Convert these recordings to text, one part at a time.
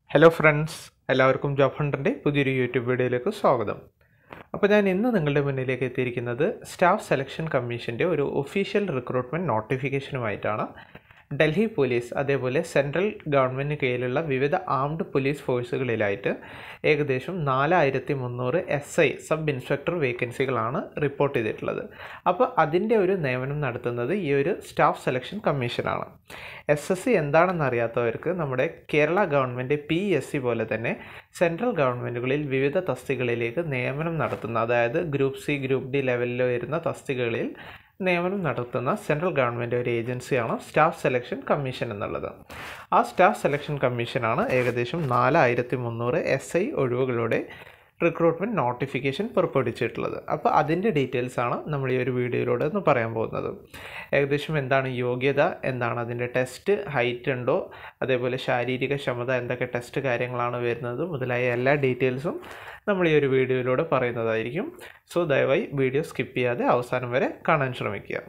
hello friends എല്ലാവർക്കും job ഹണ്ടറിൻ്റെ പുതിയൊരു യൂട്യൂബ് വീഡിയോയിലേക്ക് സ്വാഗതം അപ്പോൾ ഞാൻ ഇന്ന് നിങ്ങളുടെ മുന്നിലേക്ക് എത്തിയിരിക്കുന്നത് സ്റ്റാഫ് സെലക്ഷൻ കമ്മീഷൻ്റെ ഒരു ഒഫീഷ്യൽ റിക്രൂട്ട്മെൻറ്റ് നോട്ടിഫിക്കേഷനുമായിട്ടാണ് ഡൽഹി പോലീസ് അതേപോലെ സെൻട്രൽ ഗവൺമെൻറ്റിന് കീഴിലുള്ള വിവിധ ആംഡ് പോലീസ് ഫോഴ്സുകളിലായിട്ട് ഏകദേശം നാലായിരത്തി മുന്നൂറ് എസ് ഐ സബ് ഇൻസ്പെക്ടർ വേക്കൻസികളാണ് റിപ്പോർട്ട് ചെയ്തിട്ടുള്ളത് അപ്പോൾ അതിൻ്റെ ഒരു നിയമനം നടത്തുന്നത് ഈ ഒരു സ്റ്റാഫ് സെലക്ഷൻ കമ്മീഷനാണ് എസ് എസ് സി എന്താണെന്ന് അറിയാത്തവർക്ക് നമ്മുടെ Kerala government P S C പോലെ തന്നെ സെൻട്രൽ ഗവൺമെൻറ്റുകളിൽ വിവിധ തസ്തികകളിലേക്ക് നിയമനം നടത്തുന്ന അതായത് ഗ്രൂപ്പ് സി ഗ്രൂപ്പ് ഡി ലെവലിൽ വരുന്ന തസ്തികകളിൽ നിയമനം നടത്തുന്ന സെൻട്രൽ ഗവൺമെൻറ് ഒരു ഏജൻസിയാണ് സ്റ്റാഫ് സെലക്ഷൻ കമ്മീഷൻ എന്നുള്ളത് ആ സ്റ്റാഫ് സെലക്ഷൻ കമ്മീഷനാണ് ഏകദേശം നാലായിരത്തി മുന്നൂറ് എസ് ഐ ഒഴിവുകളുടെ റിക്രൂട്ട്മെൻറ്റ് നോട്ടിഫിക്കേഷൻ പുറപ്പെടുവിച്ചിട്ടുള്ളത് അപ്പോൾ അതിൻ്റെ ഡീറ്റെയിൽസ് ആണ് നമ്മൾ ഈ ഒരു വീഡിയോയിലൂടെ ഒന്ന് പറയാൻ പോകുന്നത് ഏകദേശം എന്താണ് യോഗ്യത എന്താണ് അതിൻ്റെ ടെസ്റ്റ് ഹൈറ്റ് ഉണ്ടോ അതേപോലെ ശാരീരിക ക്ഷമത എന്തൊക്കെ ടെസ്റ്റ് കാര്യങ്ങളാണ് വരുന്നത് മുതലായ എല്ലാ ഡീറ്റെയിൽസും നമ്മൾ ഈ ഒരു വീഡിയോയിലൂടെ പറയുന്നതായിരിക്കും സോ ദയവായി വീഡിയോ സ്കിപ്പ് ചെയ്യാതെ അവസാനം വരെ കാണാൻ ശ്രമിക്കുക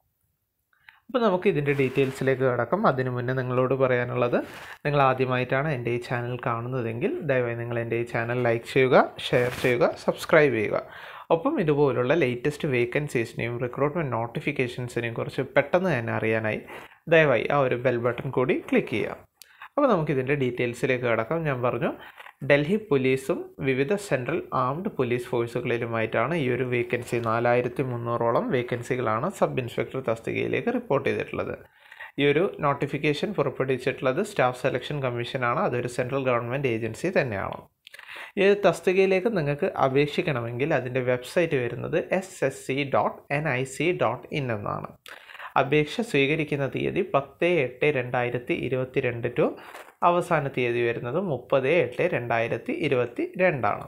അപ്പോൾ നമുക്ക് ഇതിൻ്റെ ഡീറ്റെയിൽസിലേക്ക് കിടക്കാം അതിനു മുന്നേ നിങ്ങളോട് പറയാനുള്ളത് നിങ്ങൾ ആദ്യമായിട്ടാണ് എൻ്റെ ഈ ചാനൽ കാണുന്നതെങ്കിൽ ദയവായി നിങ്ങൾ എൻ്റെ ഈ ചാനൽ ലൈക്ക് ചെയ്യുക ഷെയർ ചെയ്യുക സബ്സ്ക്രൈബ് ചെയ്യുക ഒപ്പം ഇതുപോലുള്ള ലേറ്റസ്റ്റ് വേക്കൻസീസിനെയും റിക്രൂട്ട്മെൻറ്റ് നോട്ടിഫിക്കേഷൻസിനെയും കുറിച്ച് പെട്ടെന്ന് തന്നെ അറിയാനായി ദയവായി ആ ഒരു ബെൽ ബട്ടൺ കൂടി ക്ലിക്ക് ചെയ്യുക അപ്പോൾ നമുക്കിതിൻ്റെ ഡീറ്റെയിൽസിലേക്ക് കിടക്കാം ഞാൻ പറഞ്ഞു ഡൽഹി പോലീസും വിവിധ സെൻട്രൽ ആംഡ് പോലീസ് ഫോഴ്സുകളിലുമായിട്ടാണ് ഈ ഒരു വേക്കൻസി നാലായിരത്തി മുന്നൂറോളം വേക്കൻസികളാണ് സബ് ഇൻസ്പെക്ടർ തസ്തികയിലേക്ക് റിപ്പോർട്ട് ചെയ്തിട്ടുള്ളത് ഈ ഒരു നോട്ടിഫിക്കേഷൻ പുറപ്പെടുവിച്ചിട്ടുള്ളത് സ്റ്റാഫ് സെലക്ഷൻ കമ്മീഷനാണ് അതൊരു സെൻട്രൽ ഗവൺമെൻറ് ഏജൻസി തന്നെയാണ് ഈ തസ്തികയിലേക്ക് നിങ്ങൾക്ക് അപേക്ഷിക്കണമെങ്കിൽ അതിൻ്റെ വെബ്സൈറ്റ് വരുന്നത് S S C dot N I C dot in എന്നാണ് അപേക്ഷ സ്വീകരിക്കുന്ന തീയതി പത്ത് എട്ട് രണ്ടായിരത്തി ഇരുപത്തി രണ്ട് ടു അവസാന തീയതി വരുന്നത് മുപ്പത് എട്ട് രണ്ടായിരത്തി ഇരുപത്തി രണ്ടാണ്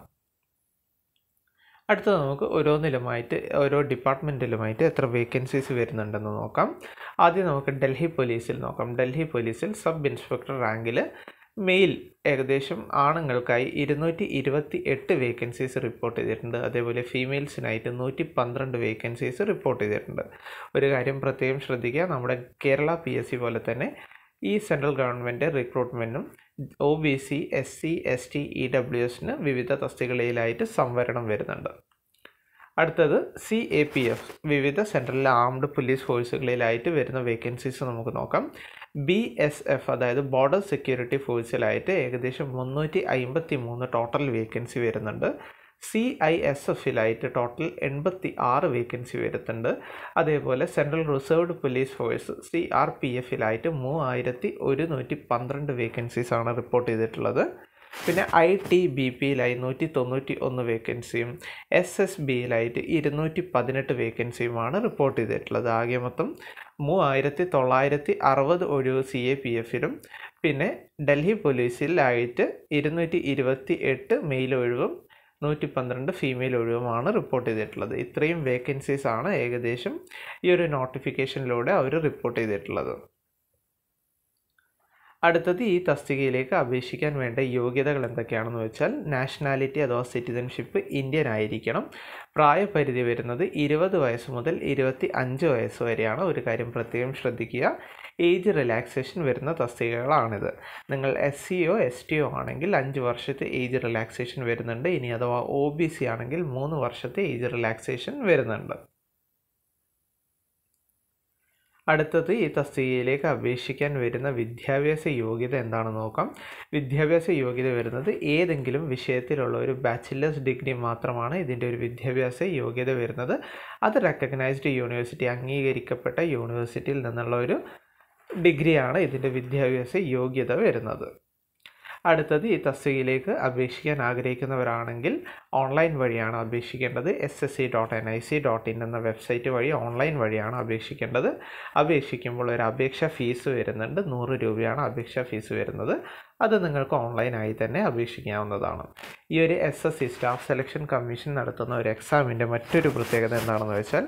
അടുത്തത് നമുക്ക് ഓരോന്നിലുമായിട്ട് ഓരോ ഡിപ്പാർട്ട്മെൻറ്റിലുമായിട്ട് എത്ര വേക്കൻസീസ് വരുന്നുണ്ടെന്ന് നോക്കാം ആദ്യം നമുക്ക് ഡൽഹി പോലീസിൽ നോക്കാം ഡൽഹി പോലീസിൽ സബ് ഇൻസ്പെക്ടർ റാങ്കിൽ മെയിൽ ഏകദേശം ആണുങ്ങൾക്കായി ഇരുന്നൂറ്റി ഇരുപത്തി എട്ട് വേക്കൻസീസ് റിപ്പോർട്ട് ചെയ്തിട്ടുണ്ട് അതേപോലെ ഫീമെയിൽസിനായിട്ട് നൂറ്റി പന്ത്രണ്ട് വേക്കൻസീസ് റിപ്പോർട്ട് ചെയ്തിട്ടുണ്ട് ഒരു കാര്യം പ്രത്യേകം ശ്രദ്ധിക്കുക നമ്മുടെ കേരള പി എസ് സി പോലെ തന്നെ ഈ സെൻട്രൽ ഗവൺമെൻറ് റിക്രൂട്ട്മെൻറ്റും O B C S C S T E W എസിന് വിവിധ തസ്തികകളിലായിട്ട് സംവരണം വരുന്നുണ്ട് അടുത്തത് സി എ പി എഫ് വിവിധ സെൻട്രൽ ആംഡ് പോലീസ് ഫോഴ്സുകളിലായിട്ട് വരുന്ന വേക്കൻസീസ് നമുക്ക് നോക്കാം ബി എസ് എഫ് അതായത് ബോർഡർ സെക്യൂരിറ്റി ഫോഴ്സിലായിട്ട് ഏകദേശം മുന്നൂറ്റി അമ്പത്തി മൂന്ന് ടോട്ടൽ വേക്കൻസി വരുന്നുണ്ട് സി ഐ എസ് എഫിലായിട്ട് ടോട്ടൽ എൺപത്തി ആറ് വേക്കൻസി വരുന്നുണ്ട് അതേപോലെ central reserved police force C R P എഫിലായിട്ട് മൂവായിരത്തി ഒരുന്നൂറ്റി പന്ത്രണ്ട് വേക്കൻസീസ് ആണ് റിപ്പോർട്ട് ചെയ്തിട്ടുള്ളത് പിന്നെ ഐ ടി ബി പിയിലായി നൂറ്റി തൊണ്ണൂറ്റി ഒന്ന് വേക്കൻസിയും എസ് എസ് ബിയിലായിട്ട് ഇരുന്നൂറ്റി പതിനെട്ട് വേക്കൻസിയുമാണ് റിപ്പോർട്ട് ചെയ്തിട്ടുള്ളത് ആകെ മൊത്തം മൂവായിരത്തി തൊള്ളായിരത്തി അറുപത് ഒഴിവ് സി എ പി എഫിലും പിന്നെ ഡൽഹി പോലീസിലായിട്ട് ഇരുന്നൂറ്റി ഇരുപത്തി എട്ട് മെയിൽ ഒഴിവും നൂറ്റി പന്ത്രണ്ട് ഫീമെയിൽ ഒഴിവുമാണ് റിപ്പോർട്ട് ചെയ്തിട്ടുള്ളത് ഇത്രയും വേക്കൻസീസ് ആണ് ഏകദേശം ഈ ഒരു നോട്ടിഫിക്കേഷനിലൂടെ അവർ റിപ്പോർട്ട് ചെയ്തിട്ടുള്ളത് അടുത്തത് ഈ തസ്തികയിലേക്ക് അപേക്ഷിക്കാൻ വേണ്ട യോഗ്യതകൾ എന്തൊക്കെയാണെന്ന് വെച്ചാൽ നാഷണാലിറ്റി അഥവാ സിറ്റിസൺഷിപ്പ് ഇന്ത്യൻ ആയിരിക്കണം പ്രായപരിധി വരുന്നത് ഇരുപത് വയസ്സ് മുതൽ ഇരുപത്തി അഞ്ച് വയസ്സ് വരെയാണ് ഒരു കാര്യം പ്രത്യേകം ശ്രദ്ധിക്കുക ഏജ് റിലാക്സേഷൻ വരുന്ന തസ്തികകളാണിത് നിങ്ങൾ എസ് സിയോ എസ് ടിയോ ആണെങ്കിൽ അഞ്ച് വർഷത്തെ ഏജ് റിലാക്സേഷൻ വരുന്നുണ്ട് ഇനി അഥവാ ഒ ബി സി ആണെങ്കിൽ മൂന്ന് വർഷത്തെ ഏജ് റിലാക്സേഷൻ വരുന്നുണ്ട് അടുത്തത് ഈ തസ്തികയിലേക്ക് അപേക്ഷിക്കാൻ വരുന്ന വിദ്യാഭ്യാസ യോഗ്യത എന്താണെന്ന് നോക്കാം വിദ്യാഭ്യാസ യോഗ്യത വരുന്നത് ഏതെങ്കിലും വിഷയത്തിലുള്ള ഒരു ബാച്ചിലേഴ്സ് ഡിഗ്രി മാത്രമാണ് ഇതിൻ്റെ ഒരു വിദ്യാഭ്യാസ യോഗ്യത വരുന്നത് അത് റെക്കഗ്നൈസ്ഡ് യൂണിവേഴ്സിറ്റി അംഗീകരിക്കപ്പെട്ട യൂണിവേഴ്സിറ്റിയിൽ നിന്നുള്ള ഒരു ഡിഗ്രിയാണ് ഇതിൻ്റെ വിദ്യാഭ്യാസ യോഗ്യത വരുന്നത് അടുത്തത് ഈ തസ്തികയിലേക്ക് അപേക്ഷിക്കാൻ ആഗ്രഹിക്കുന്നവരാണെങ്കിൽ ഓൺലൈൻ വഴിയാണ് അപേക്ഷിക്കേണ്ടത് S S C dot N I C dot in എന്ന വെബ്സൈറ്റ് വഴി ഓൺലൈൻ വഴിയാണ് അപേക്ഷിക്കേണ്ടത് അപേക്ഷിക്കുമ്പോൾ ഒരു അപേക്ഷ ഫീസ് വരുന്നുണ്ട് നൂറ് രൂപയാണ് അപേക്ഷ ഫീസ് വരുന്നത് അത് നിങ്ങൾക്ക് ഓൺലൈനായി തന്നെ അപേക്ഷിക്കാവുന്നതാണ് ഈ ഒരു S S C staff selection commission നടത്തുന്ന ഒരു എക്സാമിൻ്റെ മറ്റൊരു പ്രത്യേകത എന്താണെന്ന് വെച്ചാൽ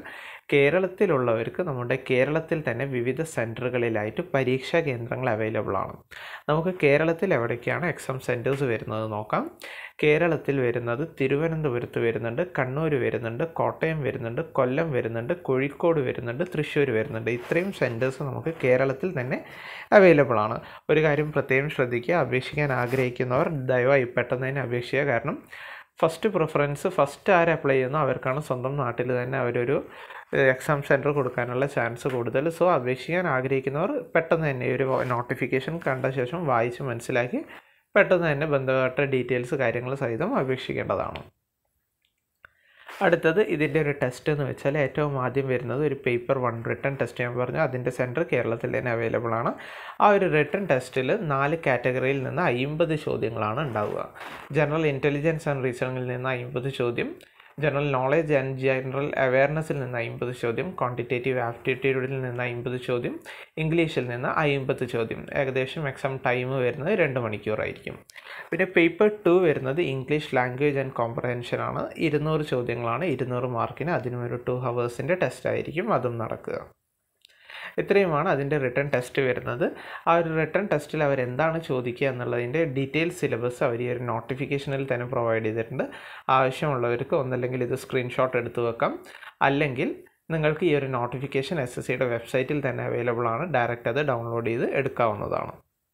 കേരളത്തിലുള്ളവർക്ക് നമ്മുടെ കേരളത്തിൽ തന്നെ വിവിധ സെൻറ്ററുകളിലായിട്ട് പരീക്ഷാ കേന്ദ്രങ്ങൾ അവൈലബിൾ ആണ് നമുക്ക് കേരളത്തിൽ എവിടേക്കാണ് എക്സാം സെൻറ്റേഴ്സ് വരുന്നത് നോക്കാം കേരളത്തിൽ വരുന്നത് തിരുവനന്തപുരത്ത് വരുന്നുണ്ട് കണ്ണൂർ വരുന്നുണ്ട് കോട്ടയം വരുന്നുണ്ട് കൊല്ലം വരുന്നുണ്ട് കോഴിക്കോട് വരുന്നുണ്ട് തൃശ്ശൂർ വരുന്നുണ്ട് ഇത്രയും സെൻറ്റേഴ്സ് നമുക്ക് കേരളത്തിൽ തന്നെ അവൈലബിൾ ആണ് ഒരു കാര്യം പ്രത്യേകം ശ്രദ്ധിക്കുക അപേക്ഷിക്കാൻ ആഗ്രഹിക്കുന്നവർ ദയവായി പെട്ടെന്ന് തന്നെ അപേക്ഷിക്കുക കാരണം ഫസ്റ്റ് പ്രിഫറൻസ് ഫസ്റ്റ് ആര് അപ്ലൈ ചെയ്യുന്നോ അവർക്കാണ് സ്വന്തം നാട്ടിൽ തന്നെ അവരൊരു എക്സാം സെൻറ്റർ കൊടുക്കാനുള്ള ചാൻസ് കൂടുതൽ സോ അപേക്ഷിക്കാൻ ആഗ്രഹിക്കുന്നവർ പെട്ടെന്ന് തന്നെ ഈ ഒരു നോട്ടിഫിക്കേഷൻ കണ്ട ശേഷം വായിച്ച് മനസ്സിലാക്കി പെട്ടെന്ന് തന്നെ ബന്ധപ്പെട്ട ഡീറ്റെയിൽസ് കാര്യങ്ങൾ സഹിതം അപേക്ഷിക്കേണ്ടതാണ് അടുത്തത് ഇതിൻ്റെ ഒരു ടെസ്റ്റ് എന്ന് വെച്ചാൽ ഏറ്റവും ആദ്യം വരുന്നത് ഒരു പേപ്പർ വൺ റിട്ടേൺ ടെസ്റ്റ് ഞാൻ പറഞ്ഞു അതിൻ്റെ സെൻറ്റർ കേരളത്തിൽ തന്നെ അവൈലബിൾ ആണ് ആ ഒരു റിട്ടേൺ ടെസ്റ്റിൽ നാല് കാറ്റഗറിയിൽ നിന്ന് അമ്പത് ചോദ്യങ്ങളാണ് ഉണ്ടാവുക ജനറൽ ഇൻ്റലിജൻസ് ആൻഡ് റീസണിങ്ങിൽ നിന്ന് അമ്പത് ചോദ്യം ജനറൽ നോളേജ് ആൻഡ് ജനറൽ അവയർനെസ്സിൽ നിന്ന് അമ്പത് ചോദ്യം ക്വാണ്ടിറ്റേറ്റീവ് ആപ്റ്റിറ്റ്യൂഡിൽ നിന്ന് അമ്പത് ചോദ്യം ഇംഗ്ലീഷിൽ നിന്ന് അമ്പത് ചോദ്യം ഏകദേശം എക്സാം ടൈം വരുന്നത് രണ്ട് മണിക്കൂറായിരിക്കും പിന്നെ പേപ്പർ ടു വരുന്നത് ഇംഗ്ലീഷ് ലാംഗ്വേജ് ആൻഡ് കോംപ്രഹെൻഷൻ ആണ് ഇരുന്നൂറ് ചോദ്യങ്ങളാണ് ഇരുന്നൂറ് മാർക്കിന് അതിനും ഒരു ടു ഹവേഴ്സിൻ്റെ ടെസ്റ്റ് ആയിരിക്കും അതും നടക്കുക ഇത്രയുമാണ് അതിൻ്റെ റിട്ടേൺ ടെസ്റ്റ് വരുന്നത് ആ ഒരു റിട്ടേൺ ടെസ്റ്റിൽ അവർ എന്താണ് ചോദിക്കുക എന്നുള്ളതിൻ്റെ ഡീറ്റെയിൽ സിലബസ് അവർ ഈ ഒരു നോട്ടിഫിക്കേഷനിൽ തന്നെ പ്രൊവൈഡ് ചെയ്തിട്ടുണ്ട് ആവശ്യമുള്ളവർക്ക് ഒന്നല്ലെങ്കിൽ ഇത് സ്ക്രീൻഷോട്ട് എടുത്തു വെക്കാം അല്ലെങ്കിൽ നിങ്ങൾക്ക് ഈ ഒരു നോട്ടിഫിക്കേഷൻ എസ് എസ് സിയുടെ വെബ്സൈറ്റിൽ തന്നെ അവൈലബിൾ ആണ് ഡയറക്റ്റ് അത് ഡൗൺലോഡ് ചെയ്ത് എടുക്കാവുന്നതാണ്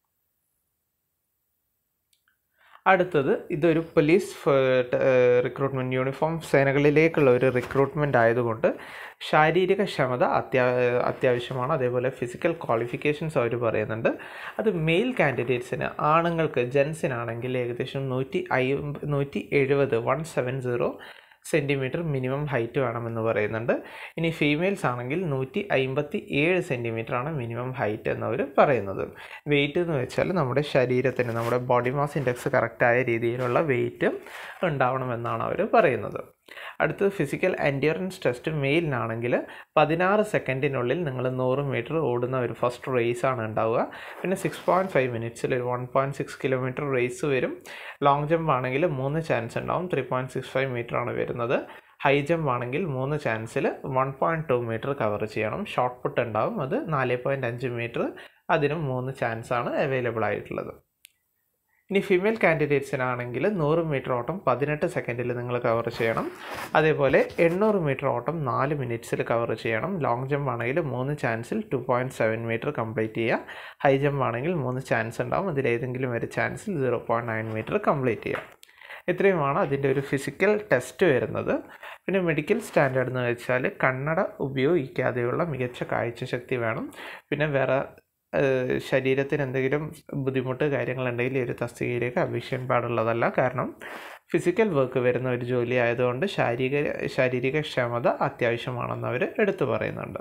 അടുത്തത് ഇതൊരു പോലീസ് റിക്രൂട്ട്മെൻറ്റ് യൂണിഫോം സേനകളിലേക്കുള്ള ഒരു റിക്രൂട്ട്മെൻറ്റ് ആയതുകൊണ്ട് ശാരീരിക ക്ഷമത അത്യാ അത്യാവശ്യമാണ് അതേപോലെ ഫിസിക്കൽ ക്വാളിഫിക്കേഷൻസ് അവർ പറയുന്നുണ്ട് അത് മെയിൽ കാൻഡിഡേറ്റ്സിന് ആണുങ്ങൾക്ക് ജെൻസിനാണെങ്കിൽ ഏകദേശം നൂറ്റി അയ്യമ്പ നൂറ്റി എഴുപത് one seven zero centimetre minimum height വേണമെന്ന് പറയുന്നുണ്ട് ഇനി ഫീമെയിൽസ് ആണെങ്കിൽ നൂറ്റി അമ്പത്തി ഏഴ് സെൻറ്റിമീറ്റർ ആണ് മിനിമം ഹൈറ്റ് എന്നവർ പറയുന്നത് വെയിറ്റ് എന്ന് വെച്ചാൽ നമ്മുടെ ശരീരത്തിന് നമ്മുടെ ബോഡി മാസ് ഇൻഡെക്സ് കറക്റ്റായ രീതിയിലുള്ള വെയിറ്റ് ഉണ്ടാവണമെന്നാണ് അവർ പറയുന്നത് അടുത്തത് ഫിസിക്കൽ എൻഡ്യൂറൻസ് ടെസ്റ്റ് മെയിലിനാണെങ്കിൽ പതിനാറ് സെക്കൻഡിനുള്ളിൽ നിങ്ങൾ നൂറ് മീറ്റർ ഓടുന്ന ഒരു ഫസ്റ്റ് റേസ് ആണ് ഉണ്ടാവുക പിന്നെ സിക്സ് പോയിൻറ്റ് ഫൈവ് മിനിറ്റ്സിൽ ഒരു one point six kilometre race വരും ലോങ് ജമ്പ് ആണെങ്കിൽ മൂന്ന് ചാൻസ് ഉണ്ടാവും three point six five metre ആണ് വരുന്നത് ഹൈ ജമ്പ് ആണെങ്കിൽ മൂന്ന് ചാൻസിൽ one point two metre cover ചെയ്യണം ഷോർട്ട് പുട്ട് ഉണ്ടാവും അത് നാല് പോയിൻറ്റ് അഞ്ച് മീറ്റർ അതിനും മൂന്ന് ചാൻസ് ആണ് അവൈലബിൾ ആയിട്ടുള്ളത് ഇനി ഫീമെയിൽ കാൻഡിഡേറ്റ്സിനാണെങ്കിൽ നൂറ് മീറ്റർ ഓട്ടം പതിനെട്ട് സെക്കൻഡിൽ നിങ്ങൾ കവർ ചെയ്യണം അതേപോലെ എണ്ണൂറ് മീറ്റർ ഓട്ടം നാല് മിനിറ്റ്സിൽ കവർ ചെയ്യണം ലോങ് ജമ്പ് ആണെങ്കിൽ മൂന്ന് ചാൻസിൽ two point seven metre complete ചെയ്യുക ഹൈ ജമ്പ് ആണെങ്കിൽ മൂന്ന് ചാൻസ് ഉണ്ടാവും അതിലേതെങ്കിലും ഒരു ചാൻസിൽ zero point nine metre complete ചെയ്യുക ഇത്രയുമാണ് അതിൻ്റെ ഒരു ഫിസിക്കൽ ടെസ്റ്റ് വരുന്നത് പിന്നെ മെഡിക്കൽ സ്റ്റാൻഡേർഡ് എന്ന് വെച്ചാൽ കണ്ണട ഉപയോഗിക്കാതെയുള്ള മികച്ച കാഴ്ചശക്തി വേണം പിന്നെ വേറെ ശരീരത്തിന് എന്തെങ്കിലും ബുദ്ധിമുട്ട് കാര്യങ്ങളുണ്ടെങ്കിൽ ഈ ഒരു തസ്തികയിലേക്ക് അപേക്ഷിക്കാൻ പാടുള്ളതല്ല കാരണം ഫിസിക്കൽ വർക്ക് വരുന്ന ഒരു ജോലി ആയതുകൊണ്ട് ശാരീരിക ശാരീരിക ക്ഷമത അത്യാവശ്യമാണെന്ന് അവർ എടുത്തു പറയുന്നുണ്ട്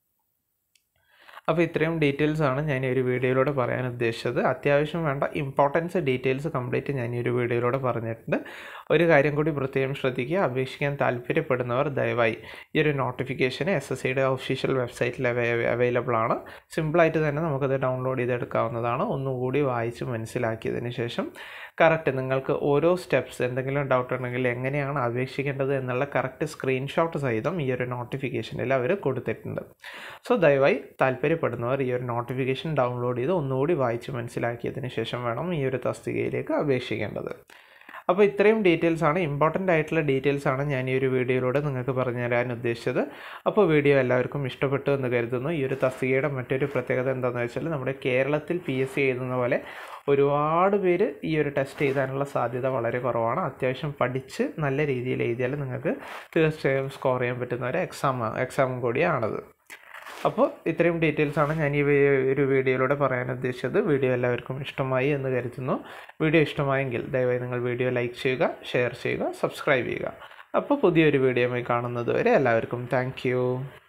അപ്പോൾ ഇത്രയും ഡീറ്റെയിൽസ് ആണ് ഞാൻ ഈ ഒരു വീഡിയോയിലൂടെ പറയാൻ ഉദ്ദേശിച്ചത് അത്യാവശ്യം വേണ്ട ഇമ്പോർട്ടൻസ് ഡീറ്റെയിൽസ് കംപ്ലീറ്റ് ഞാൻ ഈ ഒരു വീഡിയോയിലൂടെ പറഞ്ഞിട്ടുണ്ട് ഒരു കാര്യം കൂടി പ്രത്യേകം ശ്രദ്ധിക്കുക അപേക്ഷിക്കാൻ താല്പര്യപ്പെടുന്നവർ ദയവായി ഈ ഒരു നോട്ടിഫിക്കേഷൻ എസ് എസ് സിയുടെ ഒഫീഷ്യൽ വെബ്സൈറ്റിൽ അവൈലബിൾ ആണ് സിമ്പിളായിട്ട് തന്നെ നമുക്കത് ഡൗൺലോഡ് ചെയ്തെടുക്കാവുന്നതാണ് ഒന്നുകൂടി വായിച്ച് മനസ്സിലാക്കിയതിന് ശേഷം കറക്റ്റ് നിങ്ങൾക്ക് ഓരോ സ്റ്റെപ്സ് എന്തെങ്കിലും ഡൗട്ട് ഉണ്ടെങ്കിൽ എങ്ങനെയാണ് അപേക്ഷിക്കേണ്ടത് എന്നുള്ള കറക്റ്റ് സ്ക്രീൻഷോട്ട് സഹിതം ഈ ഒരു നോട്ടിഫിക്കേഷനിൽ അവർ കൊടുത്തിട്ടുണ്ട് സോ ദയവായി താല്പര്യപ്പെടുന്നവർ ഈ ഒരു നോട്ടിഫിക്കേഷൻ ഡൗൺലോഡ് ചെയ്ത് ഒന്നുകൂടി വായിച്ച് മനസ്സിലാക്കിയതിന് ശേഷം വേണം ഈ ഒരു തസ്തികയിലേക്ക് അപേക്ഷിക്കേണ്ടത് അപ്പോൾ ഇത്രയും ഡീറ്റെയിൽസ് ആണ് ഇമ്പോർട്ടൻ്റ് ആയിട്ടുള്ള ഡീറ്റെയിൽസ് ആണ് ഞാൻ ഈ ഒരു വീഡിയോയിലൂടെ നിങ്ങൾക്ക് പറഞ്ഞു തരാൻ ഉദ്ദേശിച്ചത് അപ്പോൾ വീഡിയോ എല്ലാവർക്കും ഇഷ്ടപ്പെട്ടു എന്ന് കരുതുന്നു ഈ ഒരു തസ്തികയുടെ മറ്റൊരു പ്രത്യേകത എന്താണെന്ന് വെച്ചാൽ നമ്മുടെ കേരളത്തിൽ പി എസ് സി എഴുതുന്ന പോലെ ഒരുപാട് പേര് ഈ ഒരു ടെസ്റ്റ് എഴുതാനുള്ള സാധ്യത വളരെ കുറവാണ് അത്യാവശ്യം പഠിച്ച് നല്ല രീതിയിൽ എഴുതിയാൽ നിങ്ങൾക്ക് തീർച്ചയായും സ്കോർ ചെയ്യാൻ പറ്റുന്ന ഒരു എക്സാം എക്സാമും കൂടിയാണത് അപ്പോൾ ഇത്രയും ഡീറ്റെയിൽസ് ആണ് ഞാൻ ഈ ഒരു വീഡിയോയിലൂടെ പറയാൻ ഉദ്ദേശിച്ചത് വീഡിയോ എല്ലാവർക്കും ഇഷ്ടമായി എന്ന് കരുതുന്നു വീഡിയോ ഇഷ്ടമായെങ്കിൽ ദയവായി നിങ്ങൾ വീഡിയോ ലൈക്ക് ചെയ്യുക ഷെയർ ചെയ്യുക സബ്സ്ക്രൈബ് ചെയ്യുക അപ്പോൾ പുതിയൊരു വീഡിയോയുമായി കാണുന്നത് വരെ എല്ലാവർക്കും താങ്ക്